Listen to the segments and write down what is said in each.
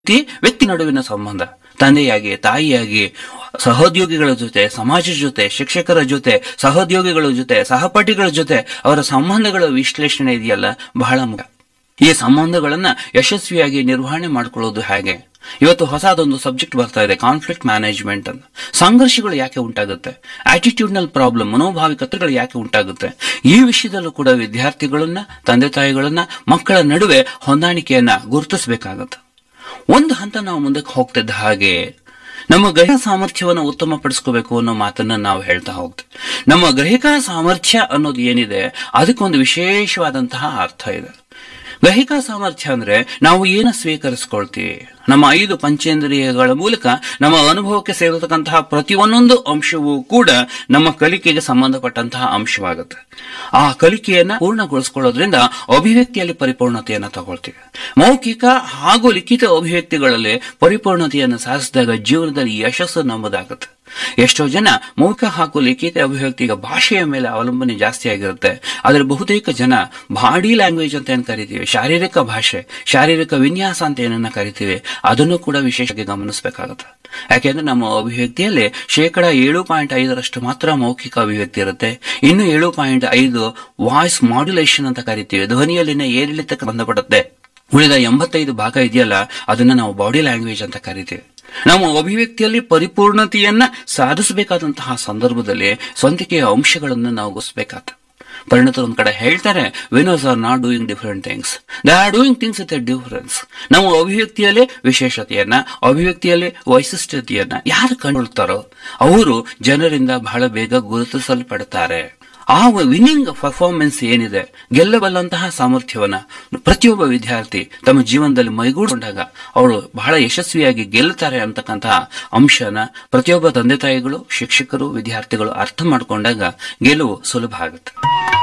ವ್ಯಕ್ತಿ ವ್ಯಕ್ತಿ ನಡುವಿನ ಸಂಬಂಧ ತಂದೆಯಾಗಿ ತಾಯಿಯಾಗಿ ಸಹೋದ್ಯೋಗಿಗಳ ಜೊತೆ ಸಮಾಜದ ಜೊತೆ ಶಿಕ್ಷಕರ ಜೊತೆ ಸಹೋದ್ಯೋಗಿಗಳ ಜೊತೆ ಸಹಪಾಠಿಗಳ ಜೊತೆ ಅವರ ಸಂಬಂಧಗಳ ವಿಶ್ಲೇಷಣೆ ಇದೆಯಲ್ಲ ಬಹಳ ಮುಖ್ಯ ಈ ಸಂಬಂಧಗಳನ್ನ ಯಶಸ್ವಿಯಾಗಿ ನಿರ್ವಹಣೆ ಮಾಡ್ಕೊಳ್ಳೋದು ಹೇಗೆ ಇವತ್ತು ಹೊಸದೊಂದು ಸಬ್ಜೆಕ್ಟ್ ಬರ್ತಾ ಇದೆ ಕಾನ್ಫ್ಲಿಕ್ಟ್ ಮ್ಯಾನೇಜ್ಮೆಂಟ್ ಅಂತ ಸಂಘರ್ಷಗಳು ಯಾಕೆ ಉಂಟಾಗುತ್ತೆ ಆಟಿಟ್ಯೂಡ್ನಲ್ ಪ್ರಾಬ್ಲಮ್ ಮನೋಭಾವಿಕತೆಗಳು ಯಾಕೆ ಉಂಟಾಗುತ್ತೆ ಈ ವಿಷಯದಲ್ಲೂ ಕೂಡ ವಿದ್ಯಾರ್ಥಿಗಳನ್ನ ತಂದೆ ತಾಯಿಗಳನ್ನ ಮಕ್ಕಳ ನಡುವೆ ಹೊಂದಾಣಿಕೆಯನ್ನ ಗುರುತಿಸಬೇಕಾಗತ್ತೆ ಒಂದು ಹಂತ ನಾವು ಮುಂದಕ್ಕೆ ಹೋಗ್ತಿದ್ದ ಹಾಗೆ ನಮ್ಮ ಗ್ರಹಿಕ ಸಾಮರ್ಥ್ಯವನ್ನು ಉತ್ತಮಪಡಿಸ್ಕೋಬೇಕು ಅನ್ನೋ ಮಾತನ್ನ ನಾವು ಹೇಳ್ತಾ ಹೋಗ್ತೀವಿ ನಮ್ಮ ಗ್ರಹಿಕ ಸಾಮರ್ಥ್ಯ ಅನ್ನೋದು ಏನಿದೆ ಅದಕ್ಕೊಂದು ವಿಶೇಷವಾದಂತಹ ಅರ್ಥ ಇದೆ ಗ್ರಹಿಕಾ ಸಾಮರ್ಥ್ಯ ಅಂದ್ರೆ ನಾವು ಏನ ಸ್ವೀಕರಿಸ್ಕೊಳ್ತೀವಿ ನಮ್ಮ ಐದು ಪಂಚೇಂದ್ರಿಯಗಳ ಮೂಲಕ ನಮ್ಮ ಅನುಭವಕ್ಕೆ ಸೇರತಕ್ಕಂತಹ ಪ್ರತಿಯೊಂದೊಂದು ಅಂಶವೂ ಕೂಡ ನಮ್ಮ ಕಲಿಕೆಗೆ ಸಂಬಂಧಪಟ್ಟಂತಹ ಅಂಶವಾಗುತ್ತೆ ಆ ಕಲಿಕೆಯನ್ನ ಪೂರ್ಣಗೊಳಿಸ್ಕೊಳ್ಳೋದ್ರಿಂದ ಅಭಿವ್ಯಕ್ತಿಯಲ್ಲಿ ಪರಿಪೂರ್ಣತೆಯನ್ನ ತಗೊಳ್ತೀವಿ ಮೌಖಿಕ ಹಾಗೂ ಲಿಖಿತ ಅಭಿವ್ಯಕ್ತಿಗಳಲ್ಲಿ ಪರಿಪೂರ್ಣತೆಯನ್ನು ಸಾಧಿಸಿದಾಗ ಜೀವನದಲ್ಲಿ ಯಶಸ್ಸು ನಮ್ಮದಾಗುತ್ತೆ ಎಷ್ಟೋ ಜನ ಮೌಖಿಕ ಹಾಗೂ ಲಿಖಿತ ಅಭಿವ್ಯಕ್ತಿಗ ಭಾಷೆಯ ಮೇಲೆ ಅವಲಂಬನೆ ಜಾಸ್ತಿ ಆಗಿರುತ್ತೆ ಆದರೆ ಬಹುತೇಕ ಜನ ಬಾಡಿ ಲ್ಯಾಂಗ್ವೇಜ್ ಅಂತ ಏನ್ ಕರಿತೀವಿ ಶಾರೀರಿಕ ಭಾಷೆ ಶಾರೀರಿಕ ವಿನ್ಯಾಸ ಅಂತ ಏನನ್ನ ಕರಿತೀವಿ ಅದನ್ನು ಕೂಡ ವಿಶೇಷವಾಗಿ ಗಮನಿಸಬೇಕಾಗುತ್ತೆ ಯಾಕೆಂದ್ರೆ ನಮ್ಮ ಅಭಿವ್ಯಕ್ತಿಯಲ್ಲಿ ಶೇಕಡ ಏಳು ಪಾಯಿಂಟ್ ಐದರಷ್ಟು ಮಾತ್ರ ಮೌಖಿಕ ಅಭಿವ್ಯಕ್ತಿ ಇರುತ್ತೆ ಇನ್ನು ಏಳು ಪಾಯಿಂಟ್ ಐದು ವಾಯ್ಸ್ ಮಾಡ್ಯುಲೇಷನ್ ಅಂತ ಕರಿತೀವಿ ಧ್ವನಿಯಲ್ಲಿನ ಏರಿಳಿತಕ್ಕೆ ಸಂಬಂಧಪಡುತ್ತೆ ಉಳಿದ ಎಂಬತ್ತೈದು ಭಾಗ ಇದೆಯಲ್ಲ ಅದನ್ನ ನಾವು ಬಾಡಿ ಲ್ಯಾಂಗ್ವೇಜ್ ಅಂತ ಕರಿತೀವಿ ನಾವು ಅಭಿವ್ಯಕ್ತಿಯಲ್ಲಿ ಪರಿಪೂರ್ಣತೆಯನ್ನ ಸಾಧಿಸಬೇಕಾದಂತಹ ಸಂದರ್ಭದಲ್ಲಿ ಸ್ವಂತಿಕೆಯ ಅಂಶಗಳನ್ನು ನಾವು ಗುಸ್ಬೇಕಾಗ್ತದೆ ಪರಿಣತರು ಒಂದ್ ಕಡೆ ಹೇಳ್ತಾರೆ winners are not doing different things they are doing things with a difference ನಾವು ಅಭಿವ್ಯಕ್ತಿಯಲ್ಲಿ ವಿಶೇಷತೆಯನ್ನ ಅಭಿವ್ಯಕ್ತಿಯಲ್ಲಿ ವೈಶಿಷ್ಟ್ಯತೆಯನ್ನ ಯಾರು ಕಂಡುಕೊಳ್ತಾರೋ ಅವರು ಜನರಿಂದ ಬಹಳ ಬೇಗ ಗುರುತಿಸಲ್ಪಡ್ತಾರೆ ಆ ವಿನ್ನಿಂಗ್ ಪರ್ಫಾರ್ಮೆನ್ಸ್ ಏನಿದೆ ಗೆಲ್ಲಬಲ್ಲಂತಹ ಸಾಮರ್ಥ್ಯವನ್ನ ಪ್ರತಿಯೊಬ್ಬ ವಿದ್ಯಾರ್ಥಿ ತಮ್ಮ ಜೀವನದಲ್ಲಿ ಮೈಗೂಡಿಕೊಂಡಾಗ ಅವಳು ಬಹಳ ಯಶಸ್ವಿಯಾಗಿ ಗೆಲ್ತಾರೆ ಅಂತಕ್ಕಂತಹ ಅಂಶನ ಪ್ರತಿಯೊಬ್ಬ ತಂದೆ ತಾಯಿಗಳು ಶಿಕ್ಷಕರು ವಿದ್ಯಾರ್ಥಿಗಳು ಅರ್ಥ ಮಾಡಿಕೊಂಡಾಗ ಗೆಲುವು ಸುಲಭ ಆಗುತ್ತೆ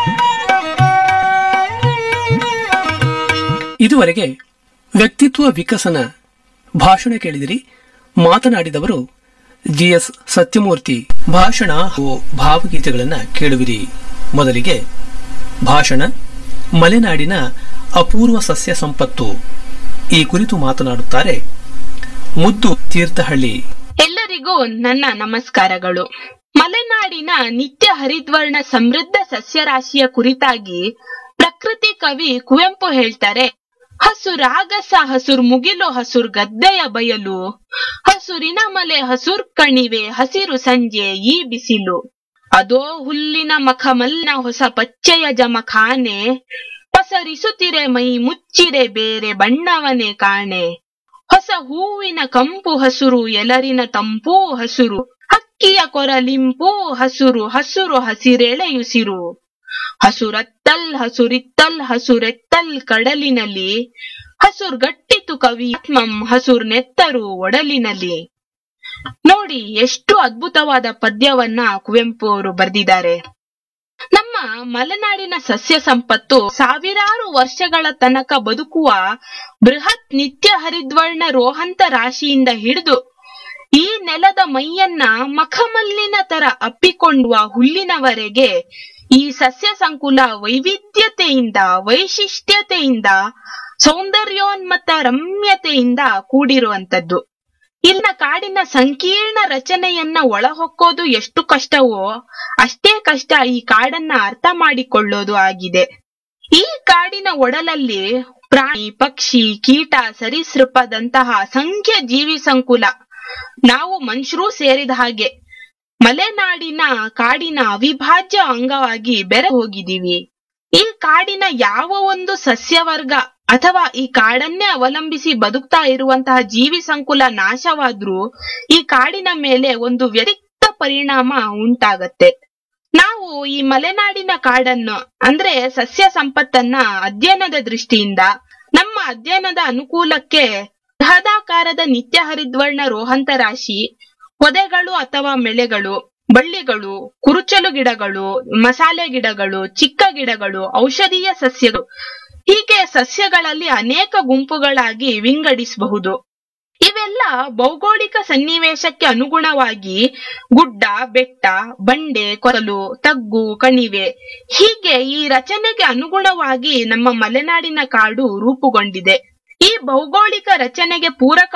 ಇದುವರೆಗೆ ವ್ಯಕ್ತಿತ್ವ ವಿಕಸನ ಭಾಷಣ ಕೇಳಿದಿರಿ ಮಾತನಾಡಿದವರು ಜಿಎಸ್ ಸತ್ಯಮೂರ್ತಿ ಭಾಷಣ ಹಾಗೂ ಭಾವಗೀತೆಗಳನ್ನ ಕೇಳುವಿರಿ ಮೊದಲಿಗೆ ಭಾಷಣ ಮಲೆನಾಡಿನ ಅಪೂರ್ವ ಸಸ್ಯ ಸಂಪತ್ತು ಈ ಕುರಿತು ಮಾತನಾಡುತ್ತಾರೆ ಮುದ್ದು ತೀರ್ಥಹಳ್ಳಿ ಎಲ್ಲರಿಗೂ ನನ್ನ ನಮಸ್ಕಾರಗಳು ಮಲೆನಾಡಿನ ನಿತ್ಯ ಹರಿದ್ವರ್ಣ ಸಮೃದ್ಧ ಸಸ್ಯರಾಶಿಯ ಕುರಿತಾಗಿ ಪ್ರಕೃತಿ ಕವಿ ಕುವೆಂಪು ಹೇಳ್ತಾರೆ ಹಸುರಾಗಸ ಹಸುರ್ ಮುಗಿಲು ಹಸುರ್ ಗದ್ದೆಯ ಬಯಲು ಹಸುರಿನ ಮಲೆ ಹಸುರ್ ಕಣಿವೆ ಹಸಿರು ಸಂಜೆ ಈ ಬಿಸಿಲು ಅದೋ ಹುಲ್ಲಿನ ಮಖಮಲ್ನ ಹೊಸ ಪಚ್ಚೆಯ ಜಮಖಾನೆ ಪಸರಿಸುತ್ತಿರೆ ಮೈ ಮುಚ್ಚಿರೆ ಬೇರೆ ಬಣ್ಣವನೇ ಕಾಣೆ ಹೊಸ ಹೂವಿನ ಕಂಪು ಹಸುರು ಎಲರಿನ ತಂಪೂ ಹಸುರು ಹಕ್ಕಿಯ ಕೊರಲಿಂಪೂ ಹಸುರು ಹಸುರು ಹಸಿರೆಳೆಯುಸಿರು ಹಸುರತ್ತಲ್ ಹಸುರಿತ್ತಲ್ ಹಸುರೆತ್ತಲ್ ಕಡಲಿನಲ್ಲಿ ಹಸುರ್ಗಟ್ಟಿತು ಕವಿಯಾತ್ಮಂ ಹಸುರ್ ನೆತ್ತರು ಒಡಲಿನಲ್ಲಿ ನೋಡಿ ಎಷ್ಟು ಅದ್ಭುತವಾದ ಪದ್ಯವನ್ನ ಕುವೆಂಪು ಅವರು ಬರೆದಿದ್ದಾರೆ ನಮ್ಮ ಮಲೆನಾಡಿನ ಸಸ್ಯ ಸಂಪತ್ತು ಸಾವಿರಾರು ವರ್ಷಗಳ ತನಕ ಬದುಕುವ ಬೃಹತ್ ನಿತ್ಯ ಹರಿದ್ವರ್ಣ ರೋಹಂತ ರಾಶಿಯಿಂದ ಹಿಡಿದು ಈ ನೆಲದ ಮೈಯನ್ನ ಮಖಮಲ್ಲಿನ ತರ ಅಪ್ಪಿಕೊಂಡುವ ಹುಲ್ಲಿನವರೆಗೆ ಈ ಸಸ್ಯ ಸಂಕುಲ ವೈವಿಧ್ಯತೆಯಿಂದ ವೈಶಿಷ್ಟ್ಯತೆಯಿಂದ ಸೌಂದರ್ಯೋನ್ಮತ್ತ ರಮ್ಯತೆಯಿಂದ ಕೂಡಿರುವಂತದ್ದು ಇಲ್ಲಿನ ಕಾಡಿನ ಸಂಕೀರ್ಣ ರಚನೆಯನ್ನ ಒಳಹೊಕ್ಕೋದು ಎಷ್ಟು ಕಷ್ಟವೋ ಅಷ್ಟೇ ಕಷ್ಟ ಈ ಕಾಡನ್ನ ಅರ್ಥ ಮಾಡಿಕೊಳ್ಳೋದು ಆಗಿದೆ ಈ ಕಾಡಿನ ಒಡಲಲ್ಲಿ ಪ್ರಾಣಿ ಪಕ್ಷಿ ಕೀಟ ಸರೀಸೃಪದಂತಹ ಅಸಂಖ್ಯ ಜೀವಿ ಸಂಕುಲ ನಾವು ಮನುಷ್ಯರೂ ಸೇರಿದ ಹಾಗೆ ಮಲೆನಾಡಿನ ಕಾಡಿನ ಅವಿಭಾಜ್ಯ ಅಂಗವಾಗಿ ಬೆರೆ ಹೋಗಿದೀವಿ ಈ ಕಾಡಿನ ಯಾವ ಒಂದು ಸಸ್ಯವರ್ಗ ಅಥವಾ ಈ ಕಾಡನ್ನೇ ಅವಲಂಬಿಸಿ ಬದುಕ್ತಾ ಇರುವಂತಹ ಜೀವಿ ಸಂಕುಲ ನಾಶವಾದ್ರೂ ಈ ಕಾಡಿನ ಮೇಲೆ ಒಂದು ವ್ಯತಿರಿಕ್ತ ಪರಿಣಾಮ ಉಂಟಾಗತ್ತೆ ನಾವು ಈ ಮಲೆನಾಡಿನ ಕಾಡನ್ನು ಅಂದ್ರೆ ಸಸ್ಯ ಸಂಪತ್ತನ್ನ ಅಧ್ಯಯನದ ದೃಷ್ಟಿಯಿಂದ ನಮ್ಮ ಅಧ್ಯಯನದ ಅನುಕೂಲಕ್ಕೆ ಬೃಹದಾಕಾರದ ನಿತ್ಯ ಹರಿದ್ವರ್ಣ ರೋಹಂತ ರಾಶಿ ಪೊದೆಗಳು ಅಥವಾ ಮೆಳೆಗಳು ಬಳ್ಳಿಗಳು ಕುರುಚಲು ಗಿಡಗಳು ಮಸಾಲೆ ಗಿಡಗಳು ಚಿಕ್ಕ ಗಿಡಗಳು ಔಷಧೀಯ ಸಸ್ಯಗಳು ಹೀಗೆ ಸಸ್ಯಗಳಲ್ಲಿ ಅನೇಕ ಗುಂಪುಗಳಾಗಿ ವಿಂಗಡಿಸಬಹುದು ಇವೆಲ್ಲ ಭೌಗೋಳಿಕ ಸನ್ನಿವೇಶಕ್ಕೆ ಅನುಗುಣವಾಗಿ ಗುಡ್ಡ ಬೆಟ್ಟ ಬಂಡೆ ಕೊರಲು ತಗ್ಗು ಕಣಿವೆ ಹೀಗೆ ಈ ರಚನೆಗೆ ಅನುಗುಣವಾಗಿ ನಮ್ಮ ಮಲೆನಾಡಿನ ಕಾಡು ರೂಪುಗೊಂಡಿದೆ ಈ ಭೌಗೋಳಿಕ ರಚನೆಗೆ ಪೂರಕ